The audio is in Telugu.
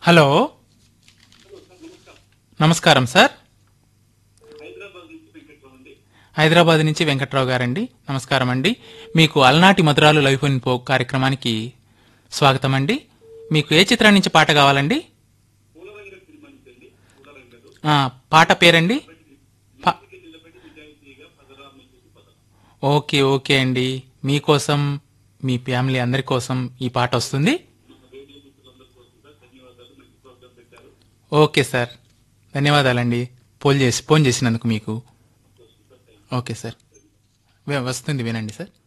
హలో నమస్కారం సార్ హైదరాబాద్ నుంచి వెంకట్రావు గారండి నమస్కారం అండి మీకు అలనాటి మధురాలు లైవ్ ఫోన్ పో కార్యక్రమానికి స్వాగతం అండి మీకు ఏ చిత్రం నుంచి పాట కావాలండి ఆ, పాట పేరండి పా- ఓకే ఓకే అండి మీకోసం మీ ఫ్యామిలీ అందరి కోసం ఈ పాట వస్తుంది ఓకే సార్ ధన్యవాదాలండి ఫోన్ చేసి ఫోన్ చేసినందుకు మీకు ఓకే సార్ వే- వస్తుంది వినండి సార్